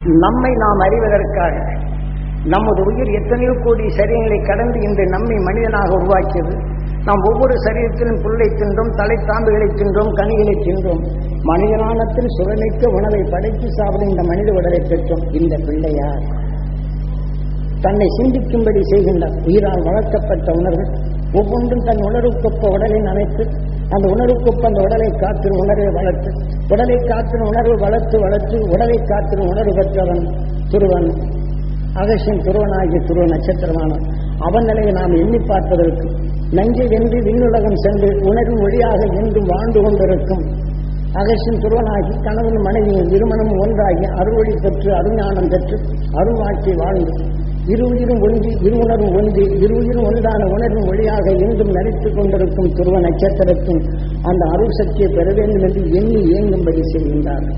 நம்மை நாம் அறிவதற்காக நமது உயிர் எத்தனையோ கோடி சரீரங்களை கடந்து இன்று நம்மை மனிதனாக உருவாக்கியது நாம் ஒவ்வொரு சரீரத்திலும் புல்லை தின்றோம் தலைத்தாம்புகளை தின்றோம் கனிகளை தின்றோம் மனிதனானத்தில் சுவைமிக்க உணவை படைத்து சாப்பிடும் இந்த மனித உடலை பெற்றோம் இந்த பிள்ளையார் தன்னை சிந்திக்கும்படி செய்கின்றார் உயிரால் வளர்க்கப்பட்ட உணர்வு ஒவ்வொன்றும் தன் உணர்வுக்கொப்ப உடலை அமைத்து அந்த உணர்வுக்கொப்ப அந்த உடலை காத்திரும் உணர்வை வளர்த்து உடலை காத்திரும் உணர்வு வளர்த்து வளர்த்து உடலை காத்திரும் உணர்வு பெற்றவன் துருவன் அகசின் துருவனாகிய துருவ நட்சத்திரமான அவன் நிலையை நாம் எண்ணி பார்ப்பதற்கு நஞ்சை வென்று விண்ணுலகம் சென்று உணர்வு வழியாக என்றும் வாழ்ந்து கொண்டிருக்கும் அகசின் துருவனாகி கணவன் மனைவியும் இருமணம் ஒன்றாகி அருள்வழி பெற்று அருஞானம் பெற்று அருள்வாழ்க்கை வாழ்ந்து இரு உயிரும் ஒன்றி இரு உணர்வும் ஒன்றி இரு உயிரும் ஒன்றான உணர்வின் வழியாக எங்கும் நடித்துக் கொண்டிருக்கும் துருவ நட்சத்திரத்தின் அந்த அருள் சக்தியை பெற வேண்டும் என்று எண்ணி இயங்கும்படி செய்கின்றார்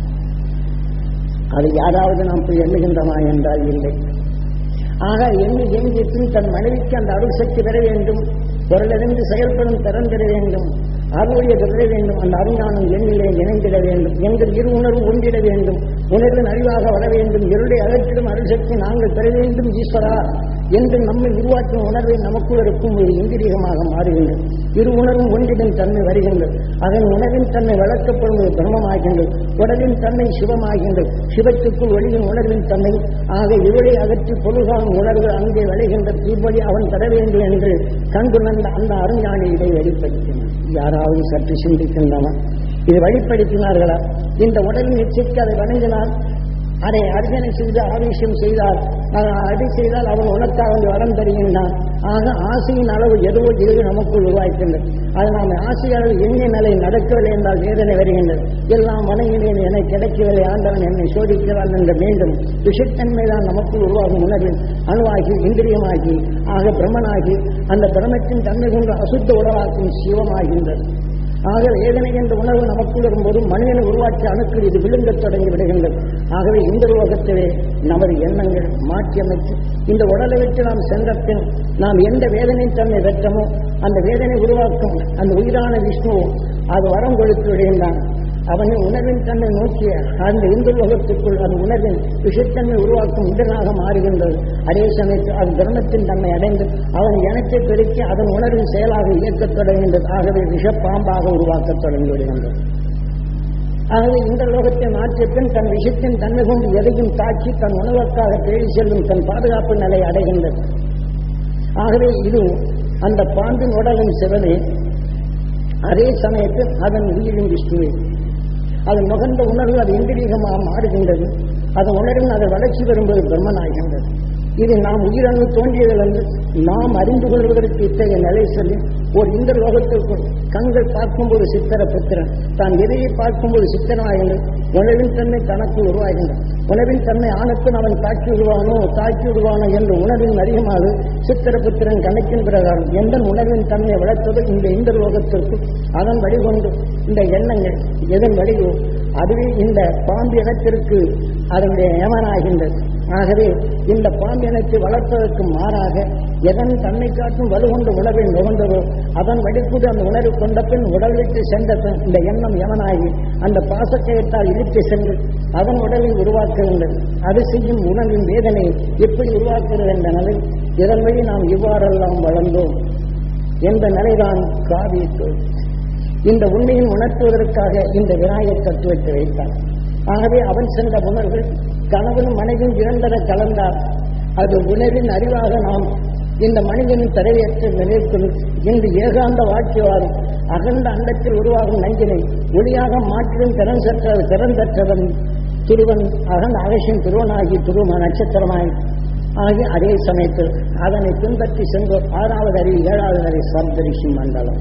அது யாராவது நாம் போய் எண்ணுகின்றமா என்றால் இல்லை ஆக எண்ணி எங்கிய பின் தன் மனைவிக்கு அந்த அருள் சக்தி பெற வேண்டும் பொருளிலிருந்து செயல்படும் திறன் பெற வேண்டும் அருளுடைய பெற வேண்டும் அந்த அருஞானம் எண்ணிலே இணைந்திட வேண்டும் எங்கள் இரு உணர்வு ஒன்றிட வேண்டும் உணர்வின் அறிவாக வர வேண்டும் இருளை அகற்றிடும் அருள் சக்தி நாங்கள் பெற வேண்டும் ஈஸ்வரா என்று நம்மை உருவாக்கும் உணர்வை நமக்குள் இருக்கும் ஒரு இந்திரியமாக மாறுகின்றது இரு உணர்வும் ஒன்றிடும் தன்மை வருகின்றது அதன் உணர்வின் தன்மை வளர்க்கப்படும் ஒரு பிரம்மமாகின்றது உடலின் தன்மை சிவமாகின்றது சிவத்துக்குள் ஒளியின் உணர்வின் தன்மை ஆக இருளை அகற்றி பொருள்காணும் உணர்வு அங்கே விளைகின்ற தீர்வழி அவன் தர வேண்டும் என்று கண்டுணர்ந்த அந்த அருஞானி இதை வெளிப்படுத்தினான் யாராவது சற்று சிந்திக்கின்றன இது வெளிப்படுத்தினார்களா இந்த உடலின் இச்சைக்கு அதை வணங்கினால் அதை அர்ஜனை செய்து ஆவேசம் செய்தால் அடி செய்தால் அவன் உனக்காக வந்து வரம் தருகின்றான் ஆக ஆசையின் அளவு எதுவோ எது நமக்குள் உருவாக்கின்றது அது நாம் ஆசை அளவு எண்ணிய நிலை நடக்கவில்லை என்றால் வேதனை வருகின்றது எல்லாம் வணங்கினேன் என கிடைக்கவில்லை ஆண்டவன் என்னை சோதிக்கிறான் என்று மீண்டும் விஷத்தன்மைதான் நமக்குள் உருவாகும் உணர்வில் அணுவாகி இந்திரியமாகி ஆக பிரம்மனாகி அந்த பிரமத்தின் தன்மை கொண்டு அசுத்த உடலாக்கும் சிவமாகின்றது ஆக வேதனை என்ற உணர்வு நமக்குள் வரும்போது மனிதனை உருவாக்கிய அணுக்கள் இது விழுங்கத் தொடங்கி விடுகின்றது ஆகவே இந்த உலகத்திலே நமது எண்ணங்கள் மாற்றியமைத்து இந்த உடலை விட்டு நாம் சென்ற பின் நாம் எந்த வேதனை தன்னை வெற்றமோ அந்த வேதனை உருவாக்கும் அந்த உயிரான விஷ்ணு அது வரம் கொடுத்து விடுகின்றான் அவனை உணர்வின் தன்னை நோக்கிய அந்த இந்து உலகத்துக்குள் அந்த உணர்வின் விஷத்தன்மை உருவாக்கும் இந்தனாக மாறுகின்றது அதே சமயத்தில் அது தர்மத்தின் தன்மை அடைந்து அவன் இனத்தை பெருக்கி அதன் உணர்வின் செயலாக இயக்கத் தொடங்குகின்றது ஆகவே விஷப்பாம்பாக உருவாக்கத் தொடங்கி விடுகின்றது ஆகவே இந்த லோகத்தை மாற்றிய பின் தன் விஷத்தின் தன்மை கொண்டு எதையும் தாக்கி தன் உணவுக்காக தேடி செல்லும் தன் பாதுகாப்பு நிலை அடைகின்றது ஆகவே இது அந்த பாம்பின் உடலின் சிவனே அதே சமயத்தில் அதன் உயிரின் விஷ்ணுவே அது நுகர்ந்த உணர்வு அது இந்திரியமாக மாறுகின்றது அது உணர்வின் அதை வளர்ச்சி வரும்போது பிரம்மனாகின்றது இது நாம் உயிரணு தோன்றியதிலிருந்து நாம் அறிந்து கொள்வதற்கு இத்தகைய நிலை சொல்லி ஒரு இந்த லோகத்திற்குள் கண்கள் பார்க்கும்போது சித்திர புத்திரன் தான் எதையை பார்க்கும்போது சித்திரமாகின்றது உணவின் தன்மை தனக்கு உருவாகின்றது உணவின் தன்மை ஆணுக்கும் அவன் தாக்கி விடுவானோ தாக்கி விடுவானோ என்ற உணர்வின் அதிகமாக சித்திரபுத்திரன் கணக்கின் பிரகாரம் எந்த உணர்வின் தன்மையை வளர்த்தது இந்த இந்த லோகத்திற்கு அதன் வழிகொண்டு இந்த எண்ணங்கள் எதன் வழியோ அதுவே இந்த பாம்பு இனத்திற்கு அதனுடைய ஏமனாகின்றது ஆகவே இந்த பாம்பு இனத்தை வளர்ப்பதற்கு மாறாக எதன் தன்னை காட்டும் வலுகொண்டு உணர்வை நுகர்ந்ததோ அதன் வழிக்கூடு அந்த உணர்வு கொண்ட பின் உடல் விட்டு சென்ற பின் இந்த எண்ணம் எவனாகி அந்த பாசக்கயத்தால் இழுத்து சென்று அதன் உடலை உருவாக்குகின்றது அது செய்யும் உணவின் வேதனை எப்படி உருவாக்குகிறது என்ற நிலை இதன் வழி நாம் இவ்வாறெல்லாம் வளர்ந்தோம் என்ற நிலைதான் காவியத்தோடு இந்த உண்மையை உணர்த்துவதற்காக இந்த விநாயகர் தத்துவத்தை வைத்தார் ஆகவே அவன் சென்ற உணர்வு கணவனும் மனைவியும் இரண்டர கலந்தார் அது உணர்வின் அறிவாக நாம் இந்த மனிதனின் தடையற்ற நிலைக்குள் இன்று ஏகாந்த வாழ்க்கையாரும் அகண்ட அண்டத்தில் உருவாகும் நஞ்சினை ஒளியாக மாற்றிடும் திறன் சற்ற திறன் பெற்றவன் துருவன் அகண்ட அகசியம் துருவனாகி துருவ நட்சத்திரமாய் ஆகி அதே சமயத்தில் அதனை பின்பற்றி சென்றோர் ஆறாவது அறிவு ஏழாவது அறிவு சப்தரிஷி மண்டலம்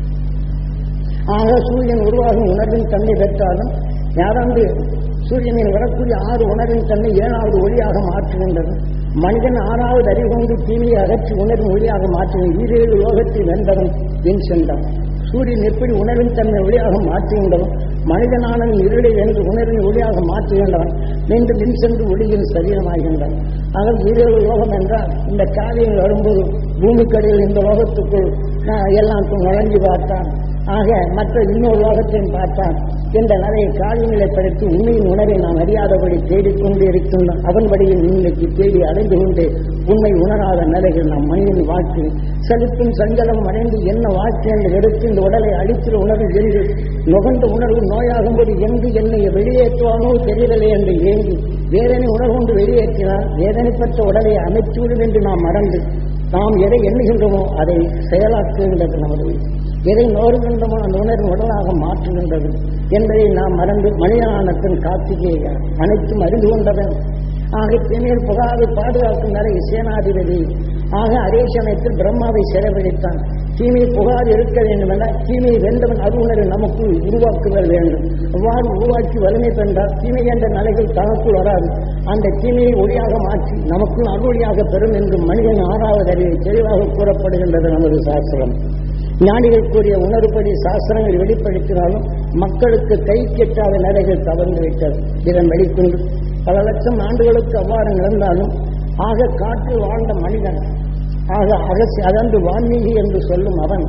ஆக சூரியன் உருவாகும் உணர்வின் தன்மை பெற்றாலும் யாராண்டு சூரியனில் வரக்கூடிய ஆறு உணர்வின் தன்மை ஏழாவது ஒளியாக மாற்றுகின்றது மனிதன் ஆறாவது அறிவு கொண்டு தீமையை அகற்றி உணர்வின் ஒளியாக மாற்றுகின்ற ஈரேழு லோகத்தை வென்றவன் என் சென்றான் சூரியன் எப்படி உணர்வின் தன்மை ஒளியாக மாற்றுகின்றவன் மனிதனானவன் இருளை வென்று உணர்வின் ஒளியாக மாற்றுகின்றவன் மீண்டும் மின் சென்று ஒளியின் சரீரமாகின்றான் ஆக ஈரேழு லோகம் என்றால் இந்த காவியம் வரும்போது பூமிக்கடியில் இந்த லோகத்துக்குள் எல்லாம் நுழைஞ்சு பார்த்தான் ஆக மற்ற இன்னொரு லோகத்தையும் பார்த்தான் என்ற நிலையை கால்நிலைப்படுத்தி உண்மையின் உணரை நாம் அறியாதபடி தேடிக்கொண்டு இருக்கின்றோம் அவன் வழியில் இன்னைக்கு தேடி அடைந்து கொண்டு உண்மை உணராத நிலைகள் நாம் மனிதன் வாழ்க்கை செலுத்தும் சஞ்சலம் அடைந்து என்ன வாழ்க்கை என்று எடுத்து இந்த உடலை அழிக்கிற உணர்வு என்று நுகர்ந்த உணர்வு நோயாகும்போது எங்கு என்னை வெளியேற்றுவானோ தெரியவில்லை என்று ஏங்கி வேதனை உணர்வு கொண்டு வெளியேற்றினால் வேதனைப்பட்ட உடலை அமைத்துவிடும் என்று நாம் மறந்து நாம் எதை எண்ணுகின்றோமோ அதை செயலாக்குகின்றது நமது எதை நோருகின்றோமோ அந்த உணர்வு உடலாக மாற்றுகின்றது என்பதை நாம் மறந்து மனிதனானத்தின் கார்த்திகேய அனைத்தும் அறிந்து கொண்டவன் ஆக திணில் புகாவை பாதுகாக்கும் நிலை சேனாதிபதி ஆக அதே சமயத்தில் பிரம்மாவை சிறைபிடித்தான் தீமை புகார் இருக்க வேண்டும் என தீமையை வென்றவன் அருணரை நமக்குள் உருவாக்குதல் வேண்டும் அவ்வாறு உருவாக்கி வலிமை பெற்றால் தீமை என்ற நிலைகள் தனக்குள் வராது அந்த தீமையை ஒளியாக மாற்றி நமக்குள் அருளியாக பெறும் என்று மனிதன் ஆறாவது அறிவை தெளிவாக கூறப்படுகின்றது நமது சாஸ்திரம் ஞானிகள் கூறிய உணர்வுபடி சாஸ்திரங்கள் வெளிப்படுத்தினாலும் மக்களுக்கு கை கெட்டாத நிலைகள் தவறு வைத்தது இதன் வெளிக்கொண்டு பல லட்சம் ஆண்டுகளுக்கு அவ்வாறு நடந்தாலும் ஆக காற்றில் வாழ்ந்த மனிதன் ஆக அரசு அதன்று வான்மீகி என்று சொல்லும் அவன்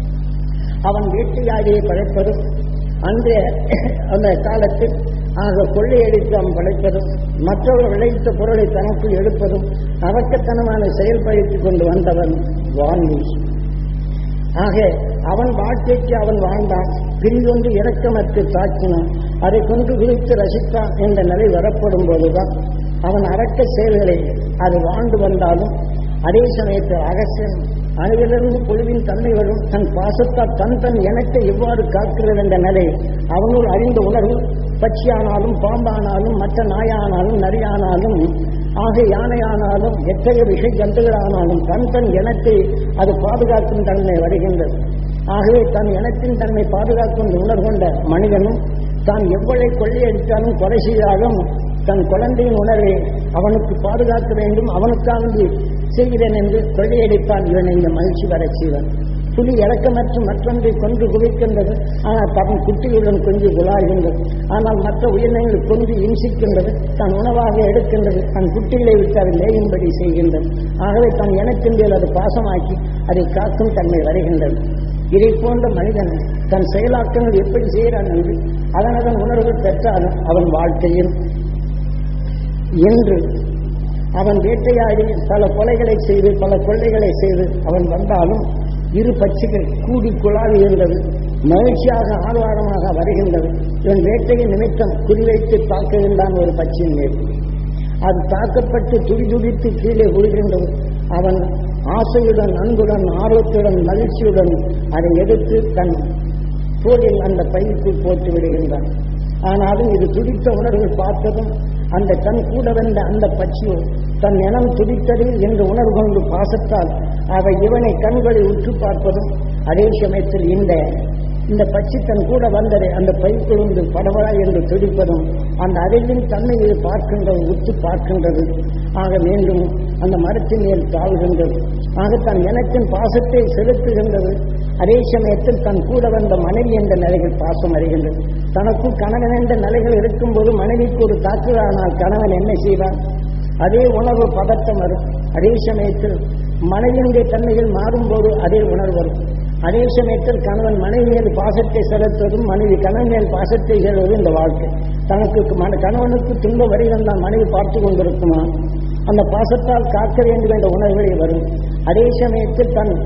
அவன் வேட்டையாடியை படைப்பதும் அன்றைய அந்த காலத்தில் ஆக கொள்ளையடித்து அவன் படைப்பதும் மற்றவர்கள் விளைவித்த பொருளை தனக்குள் எடுப்பதும் அவக்கத்தனமான செயல்படுத்திக் கொண்டு வந்தவன் வான்மீகி ஆக அவன் வாழ்க்கைக்கு அவன் வாழ்ந்தான் பிரிதொன்று இறக்கமற்று தாக்கினான் அதை கொண்டு விழித்து ரசித்தான் என்ற நிலை வரப்படும் போதுதான் அவன் அறக்க செயல்களை அது வாழ்ந்து வந்தாலும் அதே சமயத்தில் அகசன் அணுவிலிருந்து குழுவின் தன்மை வரும் தன் பாசத்தால் தன் தன் இனத்தை எவ்வாறு காக்கிறது என்ற நிலை அவனுள் அறிந்த உணர்வு பட்சியானாலும் பாம்பானாலும் மற்ற நாயானாலும் நரியானாலும் ஆக யானையானாலும் எத்தகைய விஷ ஜந்துகளானாலும் தன் தன் இனத்தை அது பாதுகாக்கும் தன்மை வருகின்றது ஆகவே தன் இனத்தின் தன்மை பாதுகாக்கும் உணர்வு கொண்ட மனிதனும் தான் எவ்வளவு கொள்ளையடித்தாலும் கொலை செய்தாலும் தன் குழந்தையின் உணர்வை அவனுக்கு பாதுகாக்க வேண்டும் அவனுக்காக செய்கிறேன் என்று கொள்ளையடிப்பான் இவன் இந்த மகிழ்ச்சி வரச் செய்வன் புலி இறக்கமற்ற மற்றொன்றை கொன்று குவிக்கின்றது ஆனால் தன் குட்டியுடன் கொஞ்சம் குழாய்கின்றது ஆனால் மற்ற உயிரினங்கள் கொன்று இன்சிக்கின்றது தன் உணவாக எடுக்கின்றது தன் குட்டிகளை விட்டு அதை மேயும்படி செய்கின்றது ஆகவே தன் இனத்தின் மேல் அது பாசமாக்கி அதை காக்கும் தன்மை வருகின்றது இதை போன்ற மனிதன் தன் செயலாக்கங்கள் எப்படி செய்கிறான் என்று அதனதன் உணர்வுகள் பெற்றாலும் அவன் வாழ்க்கையில் என்று அவன் வேட்டையாடி பல கொலைகளை செய்து பல கொள்ளைகளை செய்து அவன் வந்தாலும் இரு பட்சிகள் கூடி குழாவி இருந்தது மகிழ்ச்சியாக ஆர்வாரமாக வருகின்றது இவன் வேட்டையின் நிமித்தம் குறிவைத்து தாக்குகின்றான் ஒரு பட்சியின் மேல் அது தாக்கப்பட்டு துடிதுடித்து கீழே விழுகின்றது அவன் ஆசையுடன் அன்புடன் ஆர்வத்துடன் மகிழ்ச்சியுடன் அதை எடுத்து தன் தோளில் அந்த பைக்குள் போட்டு விடுகின்றான் ஆனாலும் இது துடித்த உணர்வு பார்த்ததும் அந்த கண் கூட வந்த அந்த பட்சியோ தன் இனம் துடித்தது என்று உணர்வு கொண்டு பாசத்தால் அவை இவனை கண்களை உற்று பார்ப்பதும் அதே சமயத்தில் இந்த இந்த பட்சி தன் கூட வந்ததை அந்த பைக்குழுந்து படபடா என்று துடிப்பதும் அந்த அறிவின் தன்மையை பார்க்கின்றது உற்று பார்க்கின்றது ஆக மீண்டும் அந்த மரத்தின் மேல் தாழ்கின்றது ஆக தன் இனத்தின் பாசத்தை செலுத்துகின்றது அதே சமயத்தில் தன் கூட வந்த மனைவி என்ற நிலைகள் பாசம் அறிகின்றது தனக்கும் கணவன் என்ற நிலைகள் இருக்கும்போது மனைவிக்கு ஒரு தாக்குதலானால் கணவன் என்ன செய்வான் அதே உணர்வு பதட்டம் வரும் அதே சமயத்தில் மனைவியுடைய தன்மைகள் மாறும்போது அதே உணர்வு வரும் அதே சமயத்தில் கணவன் மனைவி மேல் பாசத்தை செலுத்துவதும் மனைவி கணவன் மேல் பாசத்தை செல்வதும் இந்த வாழ்க்கை தனக்கு மன கணவனுக்கு துன்ப வரிகள் தான் மனைவி பார்த்து கொண்டிருக்குமா அந்த பாசத்தால் காக்க வேண்டும் என்ற உணர்வுகளை வரும் அதே சமயத்தில் தன்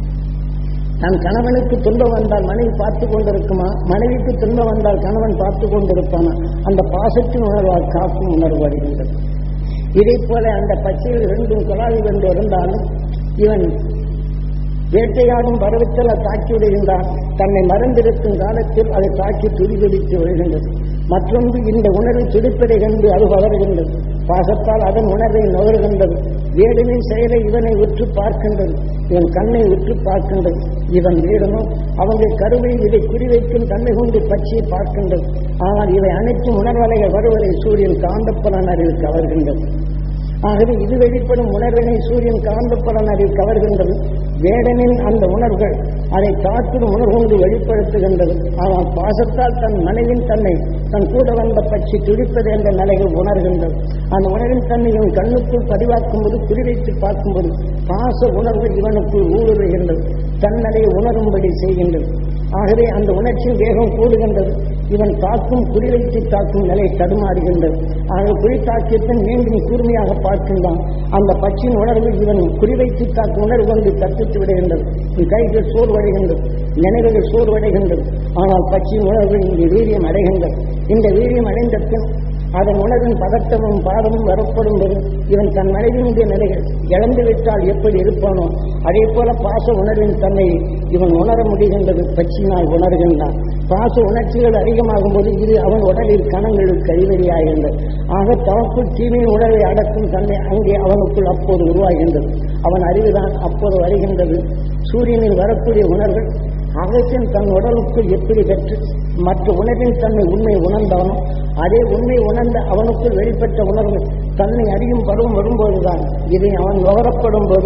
தன் கணவனுக்கு துன்பம் வந்தால் மனைவி பார்த்து கொண்டிருக்குமா மனைவிக்கு துன்பம் வந்தால் கணவன் பார்த்து கொண்டிருப்பானா அந்த பாசத்தின் உணர்வால் காக்கும் உணர்வு வருகின்றது இதை போல அந்த பச்சையில் இரண்டும் குழாய் கொண்டு இருந்தாலும் இவன் வேட்டையாடும் பருவத்தில் தாக்கி விடுகின்றான் தன்னை மறந்திருக்கும் காலத்தில் அதை தாக்கி துடிதுடித்து வருகின்றது மற்றொன்று இந்த உணர்வை துடிப்பதை கண்டு அது வளர்கின்றது பாசத்தால் அதன் உணர்வை நுகர்கின்றது வேடனின் செயலை இவனை உற்று பார்க்கின்றது இவன் கண்ணை உற்று பார்க்கின்றது இவன் வேடனும் அவங்க கருவை இதை குறிவைக்கும் தன்மை கொண்டு பற்றியை பார்க்கின்றது ஆனால் இவை அனைத்தும் உணர்வலைகள் வருவதை சூரியன் காந்தப்பலன் அறிவு கவர்கின்றது ஆகவே இது வெளிப்படும் உணர்வினை சூரியன் காந்தப்பலன் அறிவு கவர்கின்றது வேடனின் அந்த உணர்வுகள் அதை காற்றும் உணர்வுண்டு வெளிப்படுத்துகின்றது ஆனால் பாசத்தால் தன் மனைவின் தன்னை தன் கூட வந்த பட்சி துடிப்பது என்ற நிலைகள் உணர்கின்றது அந்த உணர்வின் தன்னையும் கண்ணுக்குள் பதிவாக்கும்போது குறிவைத்து பார்க்கும்போது பாச உணர்வு இவனுக்குள் ஊடுருகின்றது தன்னலையை உணரும்படி செய்கின்றது ஆகவே அந்த உணர்ச்சியின் வேகம் கூடுகின்றது இவன் தாக்கும் குறிவைத்து தாக்கும் நிலை தடுமாறுகின்றது ஆக குறி தாக்கியத்தன் மீண்டும் கூர்மையாக பார்க்கின்றான் அந்த பச்சின் உணர்வு இவன் குறிவைத்து தாக்கும் உணர்வு கொண்டு தப்பித்து விடுகின்றது இவன் கைகள் சோர்வடைகின்றது நினைவுகள் சோர்வடைகின்றது ஆனால் பச்சின் உணர்வு இங்கு வீரியம் அடைகின்றது இந்த வீரியம் அடைந்த பின் அதன் உணர்வின் பதட்டமும் பாதமும் வரப்படும் போது இவன் தன் மனைவியினுடைய நிலைகள் இழந்து விட்டால் எப்படி இருப்பானோ அதே போல பாச உணர்வின் தன்மையை இவன் உணர முடிகின்றது பச்சினால் உணர்கின்றான் பாச உணர்ச்சிகள் அதிகமாகும் போது இது அவன் உடலில் கணங்களுக்கு கழிவறியாகின்றது ஆக தனக்குள் தீமையின் உணர்வை அடக்கும் தன்மை அங்கே அவனுக்குள் அப்போது உருவாகின்றது அவன் அறிவுதான் அப்போது வருகின்றது சூரியனில் வரக்கூடிய உணர்வுகள் அகத்தின் தன் உடலுக்குள் எப்படி பெற்று மற்ற உணர்வின் தன்னை உண்மை உணர்ந்தானோ அதே உண்மை உணர்ந்த அவனுக்குள் வெளிப்பட்ட உணர்வு தன்னை அறியும் பருவம் வரும்போதுதான் இதை அவன் நுகரப்படும் போது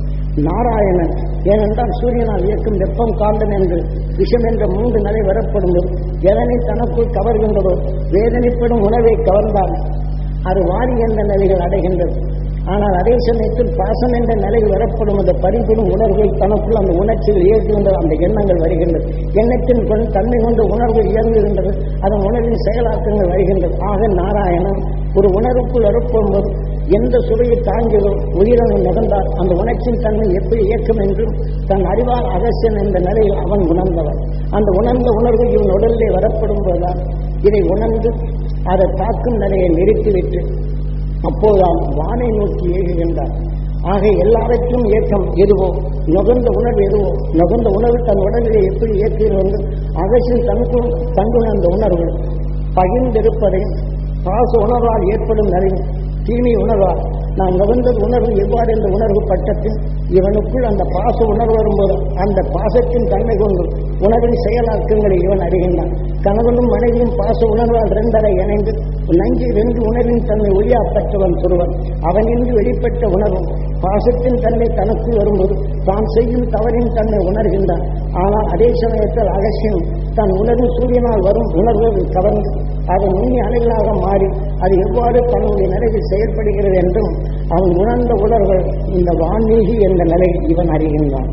நாராயணன் ஏனென்றால் சூரியனால் இயக்கும் வெப்பம் காந்தம் என்று விஷம் என்ற மூன்று நிலை வரப்படும் போது எதனை தனக்குள் கவர்கின்றதோ வேதனைப்படும் உணவை கவர்ந்தால் அது வாரி என்ற நிலைகள் அடைகின்றது ஆனால் அதே சமயத்தில் பாசம் என்ற நிலையில் வரப்படும் அந்த பரிபுறும் உணர்வுகள் தனக்குள் அந்த உணர்ச்சிகள் இயக்குகின்றது அந்த எண்ணங்கள் வருகின்றது எண்ணத்தின் கொண்டு தன்மை கொண்டு உணர்வு இயங்குகின்றது அதன் உணர்வின் செயலாக்கங்கள் வருகின்றது ஆக நாராயணன் ஒரு உணர்வுக்குள் அறுப்பும்போது எந்த சுவையை தாங்கியதோ உயிரணு நிகழ்ந்தால் அந்த உணர்ச்சியின் தன்மை எப்படி இயக்கும் என்றும் தன் அறிவால் அகசியன் என்ற நிலையில் அவன் உணர்ந்தவன் அந்த உணர்ந்த உணர்வு இவன் உடலிலே வரப்படும் போதுதான் இதை உணர்ந்து அதை தாக்கும் நிலையை நிறுத்திவிட்டு அப்போதுதான் வானை நோக்கி ஏகுகின்றார் ஆக எல்லாவற்றும் இயக்கம் எதுவோ நுகர்ந்த உணர்வு எதுவோ நுகர்ந்த உணர்வு தன் உடலிலே எப்படி இயக்குகிறது அகசில் தனக்கும் தண்டுணர்ந்த உணர்வு பகிர்ந்திருப்பதை பாச உணர்வால் ஏற்படும் நிலையும் தீமை உணர்வால் நான் நுகர்ந்தது உணர்வு எவ்வாறு என்ற உணர்வு பட்டத்தில் இவனுக்குள் அந்த பாச உணர்வு வரும்போது அந்த பாசத்தின் தன்மை கொண்டு உணர்வின் செயலாக்கங்களை இவன் அறிகின்றான் கணவனும் மனைவியும் பாச உணர்வால் இரண்டரை இணைந்து நஞ்சு ரெண்டு உணர்வின் தன்மை ஒளியா பெற்றவன் சொல்வன் அவனின்றி வெளிப்பட்ட உணர்வும் பாசத்தின் தன்மை தனக்குள் வரும்போது தான் செய்யும் தவறின் தன்மை உணர்கின்றான் ஆனால் அதே சமயத்தில் அகசியம் தன் உணர்வு சூரியனால் வரும் உணர்வுகள் கவர்ந்து அது நுண்ணி அணுகளாக மாறி அது எவ்வாறு தன்னுடைய நிலையில் செயல்படுகிறது என்றும் அவன் உணர்ந்த உணர்வுகள் இந்த வான்மீகி என்ற நிலையில் இவன் அறிகின்றான்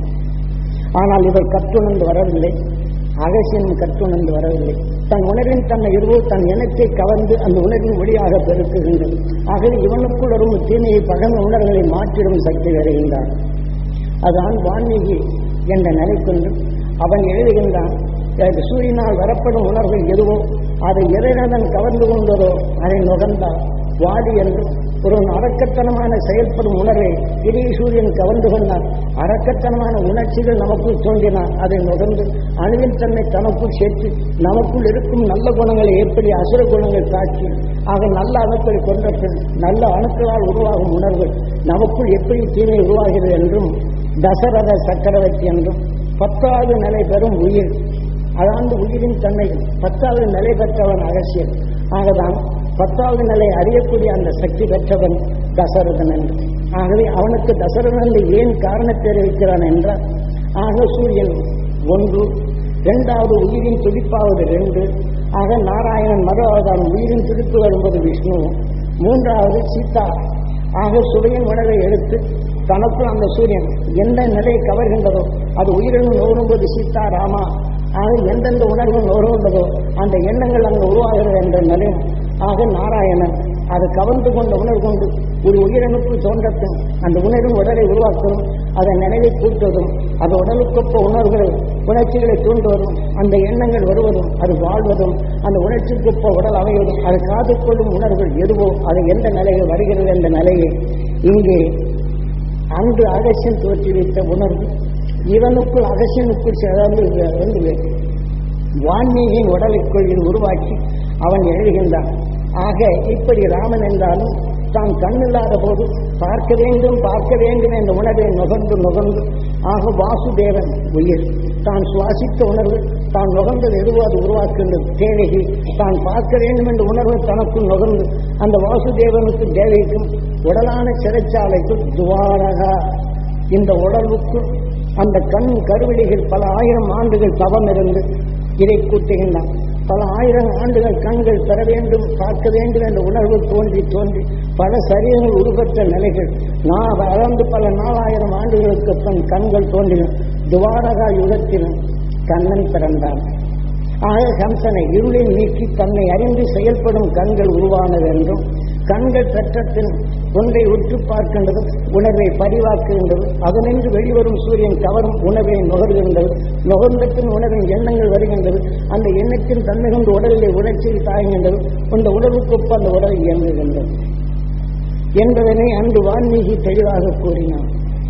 ஆனால் இவர் கற்றுணர்ந்து வரவில்லை அகசியனும் கற்றுணர்ந்து வரவில்லை தன் உணர்வின் தன்னை இருவோ தன் இனத்தை கவர்ந்து அந்த உணர்வின் ஒளியாக பெருக்குகின்றது ஆகவே இவனுக்குள் வரும் தீமையை பகந்த உணர்வுகளை மாற்றிடும் சக்தி வருகின்றான் அதான் வான்மீகி என்ற நிலை கொண்டு அவன் எழுதுகின்றான் சூரியனால் வரப்படும் உணர்வுகள் எதுவோ அதை இறைவன் கவர்ந்து கொண்டதோ அதை நுகர்ந்தார் வாடி என்று ஒரு அரக்கத்தனமான செயல்படும் உணர்வை இறை சூரியன் கவர்ந்து கொண்டார் அரக்கத்தனமான உணர்ச்சிகள் நமக்குள் தோன்றினார் அதை நுகர்ந்து அணுவின் தன்னை தனக்குள் சேர்த்து நமக்குள் இருக்கும் நல்ல குணங்களை எப்படி அசுர குணங்கள் காட்சி ஆக நல்ல அணுக்களை கொண்ட பின் நல்ல அணுக்களால் உருவாகும் உணர்வுகள் நமக்குள் எப்படி தீமை உருவாகிறது என்றும் தசரத சக்கரவர்த்தி என்றும் பத்தாவது நிலை பெறும் உயிர் அதாவது உயிரின் தன்மை பத்தாவது நிலை பெற்றவன் அகசியன் ஆகதான் பத்தாவது நிலை அறியக்கூடிய அந்த சக்தி பெற்றவன் தசரதன் என்று ஆகவே அவனுக்கு தசரதன் என்று ஏன் காரணத்தை தெரிவிக்கிறான் என்றால் ஆக சூரியன் ஒன்று இரண்டாவது உயிரின் துடிப்பாவது ரெண்டு ஆக நாராயணன் மறு அவதாரம் உயிரின் துடிப்பு வரும்போது விஷ்ணு மூன்றாவது சீதா ஆக சுவையின் உணவை எடுத்து தனக்குள் அந்த சூரியன் எந்த நிலையை கவர்கின்றதோ அது உயிரினும் நோரும்போது சீதா ராமா ஆக எந்தெந்த உணர்வு நோருகின்றதோ அந்த எண்ணங்கள் அங்கு உருவாகிறது என்ற நிலையம் ஆக நாராயணன் அது கவர்ந்து கொண்ட உணர்வு கொண்டு ஒரு உயிரணுக்கு தோன்றத்தும் அந்த உணர்வின் உடலை உருவாக்குவதும் அதை நினைவை கூட்டுவதும் அது உடலுக்கொப்ப உணர்வுகளை உணர்ச்சிகளை தூண்டுவதும் அந்த எண்ணங்கள் வருவதும் அது வாழ்வதும் அந்த உணர்ச்சிக்கொப்ப உடல் அமைவதும் அது காது கொள்ளும் உணர்வுகள் எதுவோ அது எந்த நிலையில் வருகிறது என்ற நிலையை இங்கே அன்று அகசியம் தோற்றி வைத்த உணர்வு இவனுக்குள் அகசியனுக்குள் சேர்ந்து வந்து வான்மீகியின் உடலுக்குள் இது உருவாக்கி அவன் எழுதுகின்றான் ஆக இப்படி ராமன் என்றாலும் தான் கண்ணில்லாத போது பார்க்க வேண்டும் பார்க்க வேண்டும் என்ற உணர்வை நுகர்ந்து நுகர்ந்து ஆக வாசுதேவன் உயிர் தான் சுவாசித்த உணர்வு தான் நுகர்ந்தது எதுவோ அது உருவாக்குகின்றது தேவைக்கு தான் பார்க்க வேண்டும் என்ற உணர்வு தனக்குள் நுகர்ந்து அந்த வாசுதேவனுக்கு தேவைக்கும் உடலான சிறைச்சாலைக்கும் துவாரகா இந்த உடலுக்குள் அந்த கண் கருவிழிகள் பல ஆயிரம் ஆண்டுகள் தவம் இருந்து இதை கூட்டுகின்றான் பல ஆயிரம் ஆண்டுகள் கண்கள் பெற வேண்டும் பார்க்க வேண்டும் என்ற உணர்வு தோன்றி தோன்றி பல சரீரங்கள் உருப்பெற்ற நிலைகள் நான் வளர்ந்து பல நாலாயிரம் ஆண்டுகளுக்கு தன் கண்கள் தோன்றின துவாரகா யுகத்திலும் கண்ணன் பிறந்தான் ஆக கம்சனை இருளில் நீக்கி தன்னை அறிந்து செயல்படும் கண்கள் உருவானது என்றும் கண்கள் பெற்றத்தின் ஒன்றை உற்று பார்க்கின்றது உணர்வை பதிவாக்குகின்றது அதனின்று வெளிவரும் சூரியன் கவரும் உணர்வை நுகர்கின்றது நுகர்ந்தத்தின் உணர்வின் எண்ணங்கள் வருகின்றது அந்த எண்ணத்தின் தன்மை கொண்டு உடலிலே உணர்ச்சியில் தாய்கின்றது அந்த உணர்வுக்கொப்ப அந்த உடல் இயங்குகின்றது என்பதனை அன்று வான்மீகி தெளிவாக கூறினான்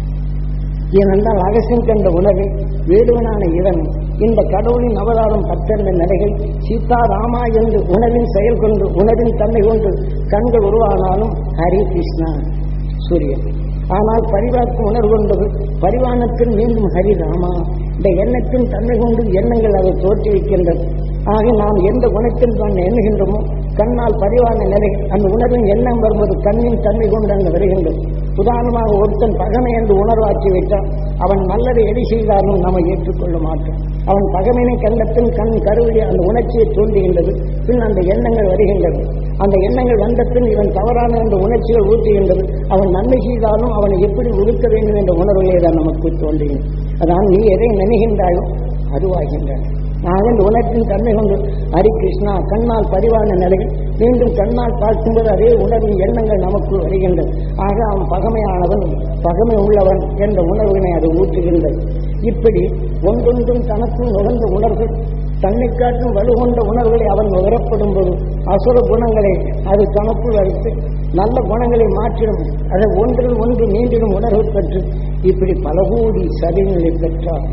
ஏனென்றால் அகசின் கண்ட உணர்வை வேடுவனான இவன் இந்த கடவுளின் அவதாரம் பத்தென்ற நிலைகள் சீதா ராமா என்று உணவின் செயல் கொண்டு உணவின் தன்மை கொண்டு கண்கள் உருவானாலும் ஹரி கிருஷ்ணா சூரியன் ஆனால் பரிவாக்கு உணர்வு கொண்டது பரிவானத்தில் மீண்டும் ஹரி ராமா இந்த எண்ணத்தின் தன்மை கொண்டு எண்ணங்கள் அதை தோற்றுவிக்கின்றது ஆக நாம் எந்த குணத்தில் தான் எண்ணுகின்றோமோ கண்ணால் பரிவான நிலை அந்த உணர்வின் எண்ணம் வரும்போது கண்ணின் தன்மை கொண்டு அங்கு வருகின்றது உதாரணமாக ஒருத்தன் பகமை என்று உணர்வாக்கி விட்டால் அவன் நல்லதை எடி செய்தாலும் நம்ம ஏற்றுக்கொள்ள மாட்டோம் அவன் பகமையினை கண்டத்தின் கண் கருவிலே அந்த உணர்ச்சியை தூண்டுகின்றது பின் அந்த எண்ணங்கள் வருகின்றது அந்த எண்ணங்கள் வந்த பின் இவன் தவறான அந்த உணர்ச்சிகள் ஊற்றுகின்றது அவன் நன்மை செய்தாலும் அவனை எப்படி ஒதுக்க வேண்டும் என்ற உணர்வுகளே தான் நமக்கு தோன்றுகிறது அதான் நீ எதை நினைகின்றாயோ அதுவாகின்றாய் ஆக இந்த உணர்ச்சின் தன்மை கொண்டு ஹரி கிருஷ்ணா கண்ணால் பதிவான நிலையில் மீண்டும் கண்ணால் பார்க்கும்போது அதே உணர்வின் எண்ணங்கள் நமக்கு வருகின்றது ஆக அவன் பகமையானவன் பகமை உள்ளவன் என்ற உணர்வினை அது ஊற்றுகின்றது இப்படி ஒன்றொன்றும் தனக்கும் நுகர்ந்த உணர்வு தன்னை காட்டும் வலுகொண்ட உணர்வுகளை அவன் நுகரப்படும் போது அசுர குணங்களை அது தனக்குள் வைத்து நல்ல குணங்களை மாற்றிடும் அதை ஒன்றில் ஒன்று மீண்டிடும் உணர்வு பெற்று இப்படி பல கோடி சதிகளை பெற்றார்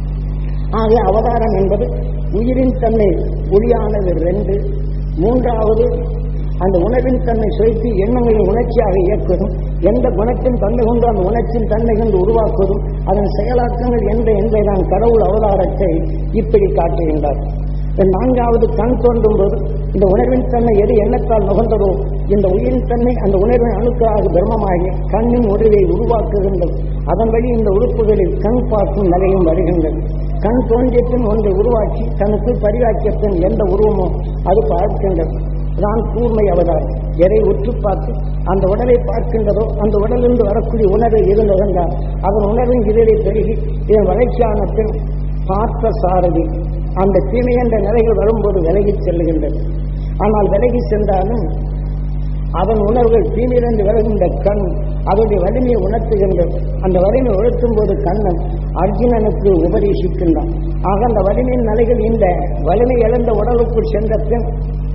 ஆக அவதாரம் என்பது உயிரின் தன்னை ஒளியானது ரெண்டு மூன்றாவது அந்த உணர்வின் தன்னை செலுத்தி எண்ணங்களின் உணர்ச்சியாக இயக்குவதும் எந்த குணத்தின் தன்மை கொண்டு அந்த உணர்ச்சியின் தன்மை கொண்டு உருவாக்குவதும் அதன் செயலாக்கங்கள் என்ற என்பதுதான் கடவுள் அவதாரத்தை இப்படி காட்டுகின்றார் இந்த நான்காவது கண் தோன்றும் போது இந்த உணர்வின் தன்மை எது எண்ணத்தால் நுகர்ந்ததோ இந்த உயிரின் தன்மை அந்த உணர்வின் அணுக்களாக பிரம்மமாகி கண்ணின் உருவை உருவாக்குகின்றது அதன் வழி இந்த உறுப்புகளில் கண் பார்க்கும் நிலையும் வருகின்றது கண் தோன்றியத்தின் ஒன்றை உருவாக்கி தனக்கு பரிவாக்கியத்தின் எந்த உருவமோ அது பார்க்கின்றது தான் கூர்மை அவதாரம் எதை உற்று பார்த்து அந்த உடலை பார்க்கின்றதோ அந்த உடலிருந்து வரக்கூடிய உணர்வை இரு நுகர்ந்தால் அதன் உணர்வின் இதழை பெருகி இதன் வளர்ச்சியானத்தின் பார்த்த சாரதி அந்த தீமை என்ற நிலைகள் வரும்போது விலகிச் செல்லுகின்றது ஆனால் விலகி சென்றாலும் அதன் உணர்வுகள் தீமையிலிருந்து விலகுகின்ற கண் அதனுடைய வலிமையை உணர்த்துகின்றது அந்த வலிமை உணர்த்தும் போது கண்ணன் அர்ஜுனனுக்கு உபதேசிக்கின்றான் ஆக அந்த வலிமையின் நிலைகள் இந்த வலிமை இழந்த உடலுக்குள் சென்ற பின்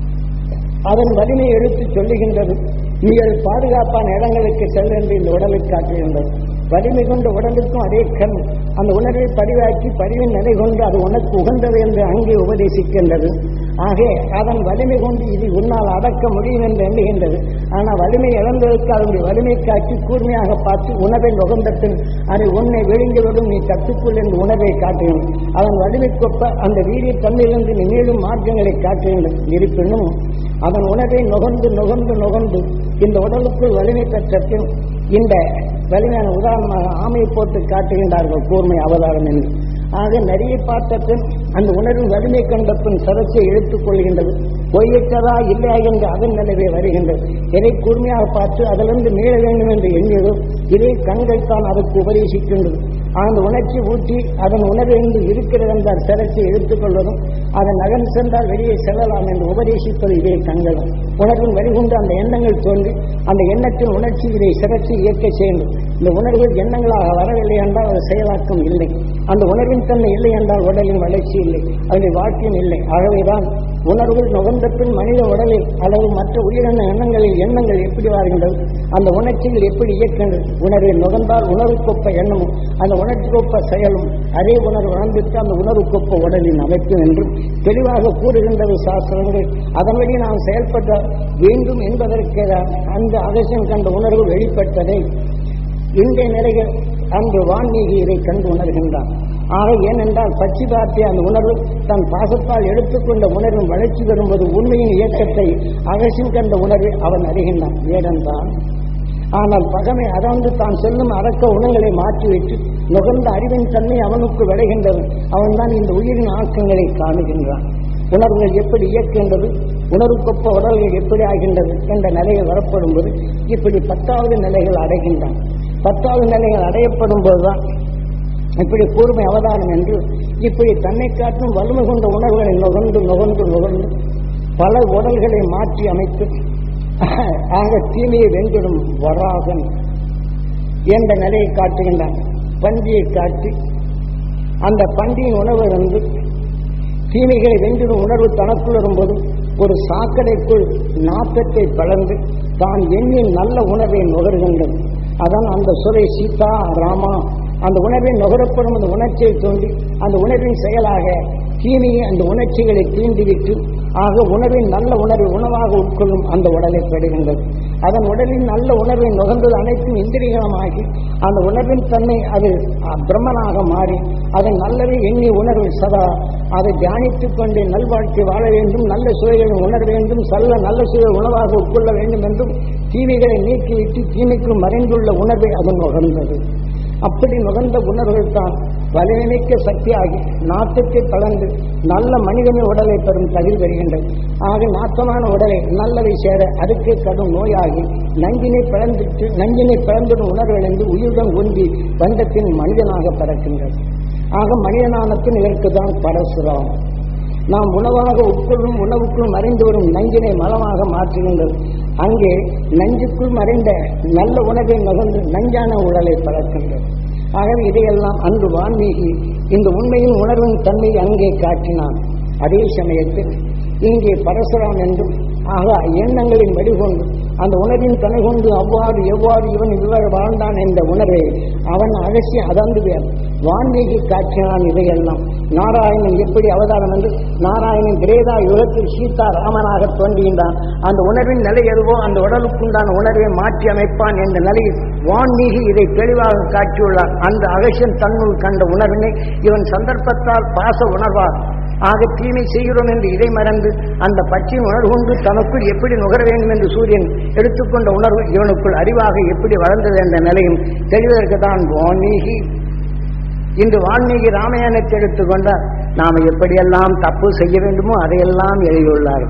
அதன் வலிமையை எடுத்து சொல்லுகின்றது நீங்கள் பாதுகாப்பான இடங்களுக்கு செல்ல என்று இந்த உடலை காட்டுகின்றது வலிமை கொண்ட உடலுக்கும் அதே கண் அந்த உணர்வை பதிவாக்கி பதிவின் நிலை கொண்டு அது உனக்கு உகந்தது என்று அங்கே உபதேசிக்கின்றது ஆக அதன் வலிமை கொண்டு இது உன்னால் அடக்க முடியும் என்று எண்ணுகின்றது ஆனால் வலிமை இழந்ததற்கு அதனுடைய வலிமை காட்டி கூர்மையாக பார்த்து உணவை நுகர்ந்தத்தின் அதை உன்னை விழுங்கிவிடும் நீ கற்றுக்கொள் என்று உணவை காட்டுகின்றன அதன் வலிமைக்கொப்ப அந்த வீரிய தன்மையிலிருந்து நீ மேலும் மார்க்கங்களை காட்டுகின்றன இருப்பினும் அதன் உணவை நுகர்ந்து நுகர்ந்து நுகர்ந்து இந்த உடலுக்குள் வலிமை பெற்ற பின் இந்த வலிமையான உதாரணமாக ஆமையை போட்டு காட்டுகின்றார்கள் கூர்மை அவதாரம் என்று ஆக நிறைய பார்த்த பின் அந்த உணர்வின் வலிமை கண்ட பின் சரத்தை இழுத்துக் கொள்கின்றது பொய்யற்றதா இல்லையா என்று அதன் நிலைவை வருகின்றது எதை கூர்மையாக பார்த்து அதிலிருந்து மீள வேண்டும் என்று எண்ணியதோ இதே கண்கள் தான் அதற்கு உபதேசிக்கின்றது அந்த உணர்ச்சி ஊட்டி அதன் உணர்வு இருக்கிறது என்றால் சிறத்தை எடுத்துக் கொள்வதும் அதன் நகன் சென்றால் வெளியே செல்லலாம் என்று உபதேசிப்பது இதே கண்கள் உணர்வின் வழிகொண்டு அந்த எண்ணங்கள் தோன்றி அந்த எண்ணத்தின் உணர்ச்சி இதை சிறச்சி இயக்க செய்யும் இந்த உணர்வுகள் எண்ணங்களாக வரவில்லை என்றால் அது செயலாக்கம் இல்லை அந்த உணர்வின் தன்மை இல்லை என்றால் உடலின் வளர்ச்சி இல்லை அதனுடைய வாழ்க்கையும் இல்லை ஆகவேதான் உணர்வுகள் நுகர்ந்த பின் மனித உடலில் அல்லது மற்ற உயிரின எண்ணங்களில் எண்ணங்கள் எப்படி வருகின்றது அந்த உணர்ச்சிகள் எப்படி இயக்கின்றது உணர்வில் நுகர்ந்தால் உணர்வுக்கொப்ப எண்ணமும் அந்த உணர்ச்சிக்கொப்ப செயலும் அதே உணர்வு உணர்ந்துட்டு அந்த உணர்வுக்கொப்ப உடலின் அமைப்பு என்றும் தெளிவாக கூறுகின்றது சாஸ்திரங்கள் அதன்படி நாம் செயல்பட வேண்டும் என்பதற்கு அந்த அவசியம் கண்ட உணர்வு வெளிப்பட்டதை இன்றைய நிலைகள் அன்று வான்மீகி இதை கண்டு உணர்கின்றான் ஆக ஏனென்றால் பச்சி பார்த்திய அந்த உணர்வு தன் பாசத்தால் எடுத்துக்கொண்ட உணர்வும் வளர்ச்சி வரும்போது உண்மையின் இயக்கத்தை அகசின் கண்ட உணர்வை அவன் அறிகின்றான் ஏனென்றால் ஆனால் பகமை அதவந்து தான் சொல்லும் அடக்க உணங்களை மாற்றிவிட்டு நுகர்ந்த அறிவின் தன்மை அவனுக்கு விளைகின்றது அவன்தான் இந்த உயிரின் ஆக்கங்களை காணுகின்றான் உணர்வுகள் எப்படி இயக்கின்றது உணர்வுக்கொப்ப உடல்கள் எப்படி ஆகின்றது என்ற நிலைகள் வரப்படும் போது இப்படி பத்தாவது நிலைகள் அடைகின்றான் பத்தாவது நிலைகள் அடையப்படும் போதுதான் இப்படி கூர்மை அவதானம் என்று இப்படி தன்னை காட்டும் வலிமை கொண்ட உணர்வுகளை நுகர்ந்து நுகர்ந்து நுகர்ந்து பல உடல்களை மாற்றி அமைத்து ஆக தீமையை வென்றிடும் வராகன் என்ற நிலையை காட்டுகின்றான் பன்றியை காட்டி அந்த பன்றியின் உணவு வந்து தீமைகளை வென்றிடும் உணர்வு தனக்குள் வரும்போது ஒரு சாக்கடைக்குள் நாட்டத்தை பலர்ந்து தான் எண்ணின் நல்ல உணர்வை நுகர்கின்றது அதான் அந்த சுரை சீதா ராமா அந்த உணர்வை நுகரப்படும் அந்த உணர்ச்சியை தோன்றி அந்த உணர்வின் செயலாக தீமையை அந்த உணர்ச்சிகளை தீண்டிவிட்டு ஆக உணவின் நல்ல உணர்வை உணவாக உட்கொள்ளும் அந்த உடலை பெறுகின்றது அதன் உடலின் நல்ல உணர்வை நுகர்ந்தது அனைத்தும் இந்திரியமாகி அந்த உணர்வின் தன்மை அது பிரம்மனாக மாறி அதன் நல்லவை எண்ணி உணர்வு சதா அதை தியானித்துக் கொண்டு நல்வாழ்க்கை வாழ வேண்டும் நல்ல சுவைகளை உணர வேண்டும் நல்ல நல்ல சுவை உணவாக உட்கொள்ள வேண்டும் என்றும் தீமைகளை நீக்கிவிட்டு தீமைக்கு மறைந்துள்ள உணர்வை அது நுகர்ந்தது அப்படி நுகர்ந்த உணர்வுகள் தான் வலிமைமிக்க சக்தியாகி நாட்டுக்கு கலந்து நல்ல மனிதனின் உடலை பெறும் தகுதி வருகின்றது ஆக நாட்டமான உடலை நல்லதை சேர அதுக்கு கடும் நோயாகி நஞ்சினை பிளந்துட்டு நஞ்சினை பிளந்திடும் உணர்விழந்து உயிருடன் ஒன்றி வந்த பின் மனிதனாக பிறக்கின்றது ஆக மனிதனான பின் இதற்கு தான் பரசுராம் நாம் உணவாக உட்கொள்ளும் உணவுக்குள் மறைந்து வரும் நஞ்சினை மலமாக மாற்றுகின்றது அங்கே நஞ்சுக்குள் மறைந்த நல்ல உணவை நகர்ந்து நஞ்சான உடலை பழக்கின்றது ஆகவே இதையெல்லாம் அன்று வான்மீகி இந்த உண்மையின் உணர்வின் தன்மை அங்கே காட்டினான் அதே சமயத்தில் இங்கே பரசுராம் என்றும் ஆக எண்ணங்களின் வடிகொண்டு அந்த உணர்வின் துணை கொண்டு அவ்வாறு எவ்வாறு இவன் இவ்வாறு வாழ்ந்தான் என்ற உணர்வை அவன் அலசி அதந்து வான்மீகி காட்சினான் இதையெல்லாம் நாராயணன் எப்படி அவதாரம் என்று நாராயணன் கிரேதா யுகத்தில் சீதா ராமனாக தோன்றுகின்றான் அந்த உணர்வின் நிலை எதுவோ அந்த உடலுக்குண்டான உணர்வை மாற்றி அமைப்பான் என்ற நிலையில் வான்மீகி இதை தெளிவாக காட்டியுள்ளார் அந்த அகசியன் தன்னுள் கண்ட உணர்வினை இவன் சந்தர்ப்பத்தால் பாச உணர்வார் ஆக தீமை செய்கிறோம் என்று இதை மறந்து அந்த பச்சையின் உணர்வு கொண்டு தனக்குள் எப்படி நுகர வேண்டும் என்று சூரியன் எடுத்துக்கொண்ட உணர்வு இவனுக்குள் அறிவாக எப்படி வளர்ந்தது என்ற நிலையும் தெரிவதற்கு தான் வான்மீகி இன்று வால்மீகி ராமாயணத்தை எடுத்துக்கொண்டால் நாம் எப்படியெல்லாம் தப்பு செய்ய வேண்டுமோ அதையெல்லாம் எழுதியுள்ளார்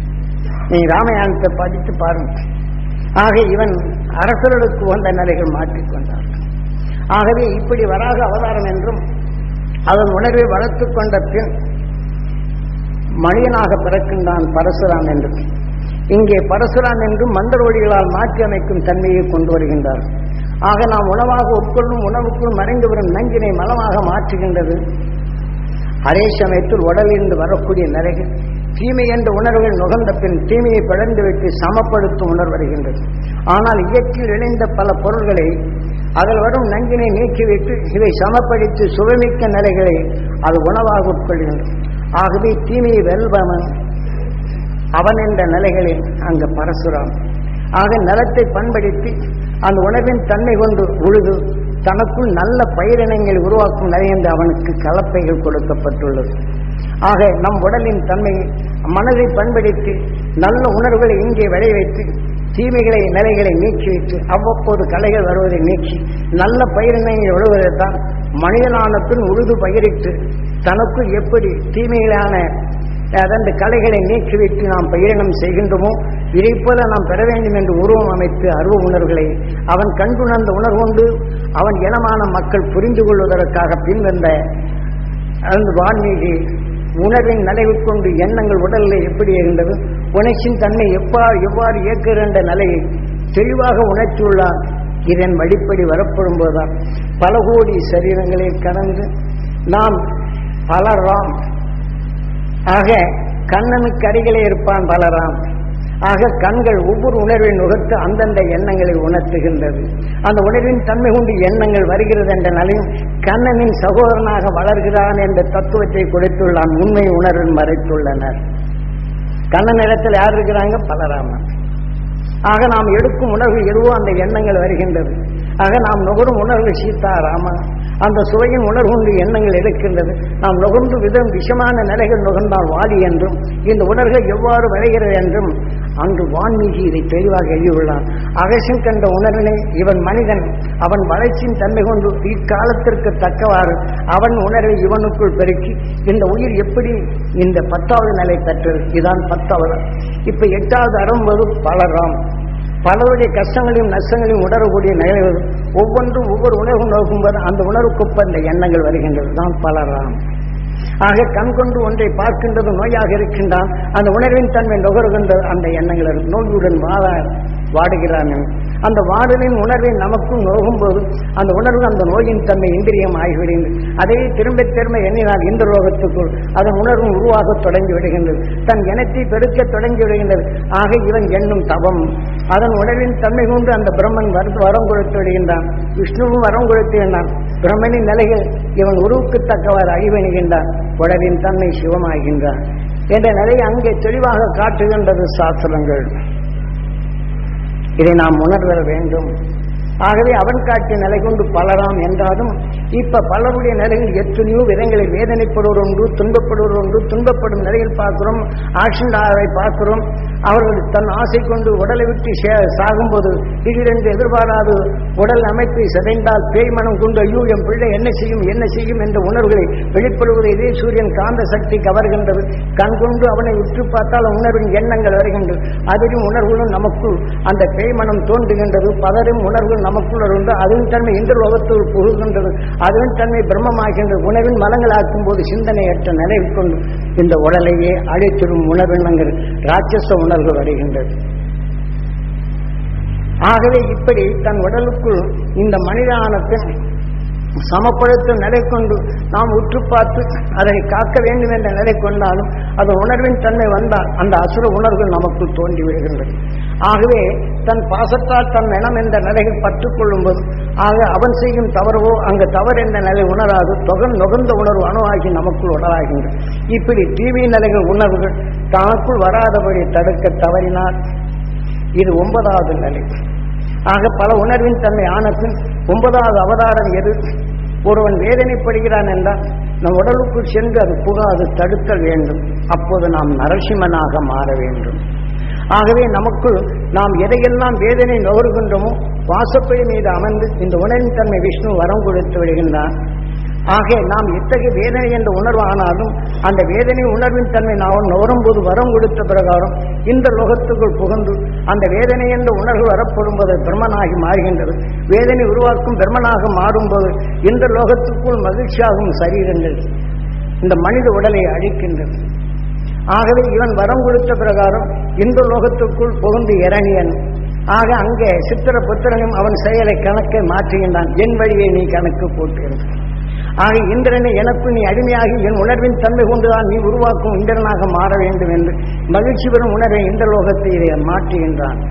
நீ ராமாயணத்தை படித்து பாருங்க ஆக இவன் அரசர்களுக்கு வந்த நிலைகள் மாற்றிக்கொண்டார் ஆகவே இப்படி வராக அவதாரம் என்றும் அதன் உணர்வை வளர்த்துக் கொண்ட பின் மனிதனாக பிறக்கின்றான் பரசுராம் என்று இங்கே பரசுராம் என்றும் மந்திர ஒளிகளால் மாற்றி அமைக்கும் தன்மையை கொண்டு வருகின்றார் ஆக நாம் உணவாக உட்கொள்ளும் உணவுக்குள் மறைந்து வரும் நஞ்சினை மலமாக மாற்றுகின்றது அதே சமயத்தில் உடலிருந்து வரக்கூடிய நிலைகள் தீமை என்ற உணர்வுகள் நுகர்ந்த பின் தீமையை பிளந்து விட்டு சமப்படுத்தும் உணர்வு வருகின்றது ஆனால் இயற்கையில் இணைந்த பல பொருள்களை அதில் வரும் நஞ்சினை நீக்கிவிட்டு இதை சமப்படுத்தி சுவைமிக்க நிலைகளை அது உணவாக உட்கொள்கின்றது ஆகவே தீமையை வெல்பவன் அவன் என்ற நிலைகளில் அங்கு பரசுராம் ஆக நிலத்தை பண்படுத்தி அந்த உணவின் தன்மை கொண்டு உழுது தனக்குள் நல்ல பயிரினங்களை உருவாக்கும் நிலை என்று அவனுக்கு கலப்பைகள் கொடுக்கப்பட்டுள்ளது ஆக நம் உடலின் தன்மையை மனதை பண்படுத்தி நல்ல உணர்வுகளை இங்கே விளை வைத்து தீமைகளை நிலைகளை நீக்கி வைத்து அவ்வப்போது கலைகள் வருவதை நீக்கி நல்ல பயிரினங்களை விழுவதைத்தான் மனிதனான பின் உழுது பயிரிட்டு தனக்குள் எப்படி தீமைகளான அதன் கலைகளை நீக்கிவிட்டு நாம் பயிரினம் செய்கின்றோமோ இதை போல நாம் பெற வேண்டும் என்று உருவம் அமைத்து அருவ உணர்வுகளை அவன் கண்டுணர்ந்த உணர்வுண்டு அவன் இனமான மக்கள் புரிந்து கொள்வதற்காக பின்வந்த அந்த வான்மீகி உணர்வின் நிலைவு கொண்டு எண்ணங்கள் உடலில் எப்படி இருந்தது உணர்ச்சியின் தன்மை எவ்வாறு எவ்வாறு இயக்குகின்ற நிலையை தெளிவாக உணர்த்தியுள்ளார் இதன் வழிப்படி வரப்படும் போதுதான் பல கோடி சரீரங்களை கடந்து நாம் பலராம் ஆக கண்ணனுக்கு அருகிலே இருப்பான் பலராம் ஆக கண்கள் ஒவ்வொரு உணர்வை நுகர்த்து அந்தந்த எண்ணங்களை உணர்த்துகின்றது அந்த உணர்வின் தன்மை கொண்டு எண்ணங்கள் வருகிறது என்ற நிலையும் கண்ணனின் சகோதரனாக வளர்கிறான் என்ற தத்துவத்தை கொடுத்துள்ளான் உண்மை உணர்வில் மறைத்துள்ளனர் கண்ணன் இடத்தில் யார் இருக்கிறாங்க பலராமன் ஆக நாம் எடுக்கும் உணர்வு எதுவோ அந்த எண்ணங்கள் வருகின்றது ஆக நாம் நுகரும் உணர்வு சீதா ராமா அந்த சுவையின் உணர்வு கொண்டு எண்ணங்கள் இருக்கின்றது நாம் நுகர்ந்து விதம் விஷமான நிலைகள் நுகர்ந்தால் வாடி என்றும் இந்த உணர்வுகள் எவ்வாறு வருகிறது என்றும் அங்கு வான்மீகி இதை தெளிவாக எழுதியுள்ளான் அகசம் கண்ட உணர்வினை இவன் மனிதன் அவன் வளர்ச்சியின் தன்மை கொண்டு இக்காலத்திற்கு தக்கவாறு அவன் உணர்வை இவனுக்குள் பெருக்கி இந்த உயிர் எப்படி இந்த பத்தாவது நிலை பெற்றது இதான் பத்தாவது இப்ப எட்டாவது அரும்பது பலராம் பலருடைய கஷ்டங்களையும் நஷ்டங்களையும் உணரக்கூடிய நிகழ்வு ஒவ்வொன்றும் ஒவ்வொரு உணர்வு நோக்கும்போது அந்த உணர்வுக்குப்ப இந்த எண்ணங்கள் வருகின்றது தான் பலராம் ஆக கண் கொண்டு ஒன்றை பார்க்கின்றது நோயாக இருக்கின்றான் அந்த உணர்வின் தன்மை நுகர்கின்ற அந்த எண்ணங்கள் இருக்கு. நோயுடன் வாழ வாடுகிறான் அந்த வாடலின் உணர்வை நமக்கும் நோகும்போது அந்த உணர்வு அந்த நோயின் தன்மை இந்திரியம் ஆகிவிடுகிறது அதே திரும்ப திரும்ப எண்ணினால் இந்த லோகத்துக்குள் அதன் உணர்வு உருவாக தொடங்கி விடுகின்றது தன் இனத்தை பெருக்க தொடங்கி விடுகின்றது ஆக இவன் எண்ணும் தவம் அதன் உணர்வின் தன்மை கொண்டு அந்த பிரம்மன் வர- வரம் கொடுத்து விடுகின்றான் விஷ்ணுவும் வரம் கொடுத்து விடுகின்றான் பிரம்மனின் நிலையில் இவன் உருவுக்கு தக்கவாறு அழிவணுகின்றான் உடலின் தன்மை சிவமாகின்றான் என்ற நிலையை அங்கே தெளிவாக காட்டுகின்றது சாஸ்திரங்கள் இதை நாம் உணர்தல் வேண்டும் ஆகவே அவன் காட்டிய நிலை கொண்டு பலராம் என்றாலும் இப்ப பலருடைய நிலையில் எத்தனையோ விதங்களில் வேதனைப்படுவது ஒன்று துன்பப்படுவது ஒன்று துன்பப்படும் நிலையில் பார்க்கிறோம் ஆக்சிடென்டாவை பார்க்கிறோம் அவர்கள் தன் ஆசை கொண்டு உடலை விட்டு சே- சாகும்போது திடீரென்று எதிர்பாராது உடல் அமைப்பை சிதைந்தால் பேய் மனம் கொண்டு ஐயோ என் பிள்ளை என்ன செய்யும் என்ன செய்யும் என்ற உணர்வுகளை வெளிப்படுவது இதே சூரியன் காந்த சக்தி கவர்கின்றது கண் கொண்டு அவனை உற்று பார்த்தால் உணர்வின் எண்ணங்கள் வருகின்றது அதிலும் உணர்வுகளும் நமக்குள் அந்த பேய் மனம் தோன்றுகின்றது பதரும் உணர்வுகள் நமக்குள் உண்டு அதுவும் தன்மை இந்த லோகத்துள் புகுகின்றது அதுவும் தன்மை பிரம்மமாகின்றது உணவின் மலங்களாக்கும் போது சிந்தனையற்ற நிலையில் கொண்டு இந்த உடலையே அழைத்திடும் உணர்வினங்கள் ராட்சச உணர்வு வருகின்றது ஆகவே இப்படி தன் உடலுக்குள் இந்த மனிதானத்தின் சமப்படுத்தும் நிலை கொண்டு நாம் உற்று பார்த்து அதனை காக்க வேண்டும் என்ற நிலை கொண்டாலும் அது உணர்வின் தன்மை வந்தால் அந்த அசுர உணர்வுகள் நமக்குள் தோன்றி விடுகின்றது ஆகவே தன் பாசத்தால் தன் இனம் என்ற நிலையில் பற்றுக் கொள்ளும்போது ஆக அவன் செய்யும் தவறவோ அங்கு தவறு என்ற நிலை உணராது தொகன் நுகர்ந்த உணர்வு அணுவாகி நமக்குள் உணராகின்றது இப்படி டிவி நிலைகள் உணர்வுகள் தனக்குள் வராதபடி தடுக்க தவறினால் இது ஒன்பதாவது நிலை ஆக பல உணர்வின் தன்மை ஆனப்பின் ஒன்பதாவது அவதாரம் எது ஒருவன் வேதனைப்படுகிறான் என்றால் நம் உடலுக்குள் சென்று அது புகாது தடுத்தல் வேண்டும் அப்போது நாம் நரசிம்மனாக மாற வேண்டும் ஆகவே நமக்குள் நாம் எதையெல்லாம் வேதனை நுகர்கின்றோமோ வாசப்பை மீது அமர்ந்து இந்த உணர்வின் தன்மை விஷ்ணு வரம் கொடுத்து விடுகின்றான் ஆக நாம் எத்தகைய வேதனை என்ற உணர்வு ஆனாலும் அந்த வேதனை உணர்வின் தன்மை நாம் நுகரும்போது வரம் கொடுத்த பிரகாரம் இந்த லோகத்துக்குள் புகுந்து அந்த வேதனை என்ற உணர்வு வரப்படும் போது பிரம்மனாகி மாறுகின்றது வேதனை உருவாக்கும் பிரம்மனாக மாறும்போது இந்த லோகத்துக்குள் மகிழ்ச்சியாகும் சரீரங்கள் இந்த மனித உடலை அழிக்கின்றது ஆகவே இவன் வரம் கொடுத்த பிரகாரம் இந்த லோகத்துக்குள் புகுந்து இரணியன் ஆக அங்கே சித்திர புத்திரனும் அவன் செயலை கணக்கை மாற்றுகின்றான் என் வழியை நீ கணக்கு போட்டுகிறது ஆக இந்திரனை எனக்கு நீ அடிமையாகி என் உணர்வின் தன்மை கொண்டுதான் நீ உருவாக்கும் இந்திரனாக மாற வேண்டும் என்று மகிழ்ச்சி பெறும் உணர்வை இந்த லோகத்தை இதை மாற்றுகின்றான்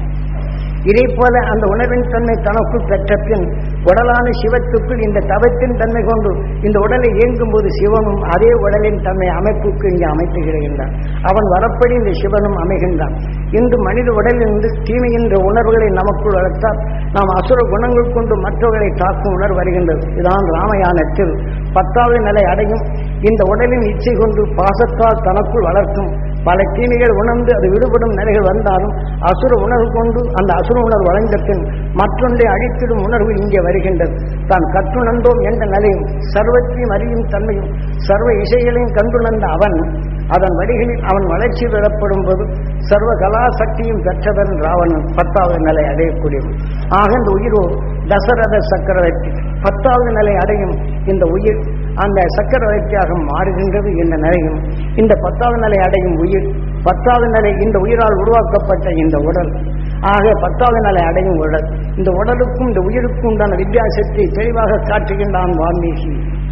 இதே போல அந்த உணர்வின் தன்மை தனக்குள் பெற்ற பின் உடலான சிவத்துக்குள் இந்த தவத்தின் தன்மை கொண்டு இந்த உடலை இயங்கும் போது சிவனும் அதே உடலின் தன்மை அமைப்புக்கு இங்கே அமைத்துகிடுகின்றான் அவன் வரப்படி இந்த சிவனும் அமைகின்றான் இன்று மனித உடலிலிருந்து தீமை என்ற உணர்வுகளை நமக்குள் வளர்த்தால் நாம் அசுர குணங்கள் கொண்டு மற்றவர்களை தாக்கும் உணர்வு வருகின்றது இதான் ராமயானத்தில் பத்தாவது நிலை அடையும் இந்த உடலின் இச்சை கொண்டு பாசத்தால் தனக்குள் வளர்க்கும் பல தீமைகள் உணர்ந்து அது விடுபடும் நிலைகள் வந்தாலும் அசுர உணர்வு கொண்டு அந்த அசுர உணர்வு வளைந்த பின் மற்றொன்றை அழித்திடும் உணர்வு இங்கே வருகின்றது தான் கற்றுணர்ந்தோம் என்ற நிலையும் சர்வத்தையும் அறியும் தன்மையும் சர்வ இசைகளையும் கண்டுணர்ந்த அவன் அதன் வழிகளில் அவன் வளர்ச்சி பெறப்படும் போது சர்வ கலாசக்தியும் பெற்றவன் ராவணன் பத்தாவது நிலை அடையக்கூடியவன் ஆக இந்த உயிரோ தசரத சக்கரவர்த்தி பத்தாவது நிலை அடையும் இந்த உயிர் அந்த சக்கரவர்த்தியாக மாறுகின்றது என்ற நிலையும் இந்த பத்தாவது நிலை அடையும் உயிர் பத்தாவது நிலை இந்த உயிரால் உருவாக்கப்பட்ட இந்த உடல் ஆக பத்தாவது நிலை அடையும் உடல் இந்த உடலுக்கும் இந்த உயிருக்கும் உண்டான வித்தியாசத்தை தெளிவாக காட்டுகின்றான் வால்மீகி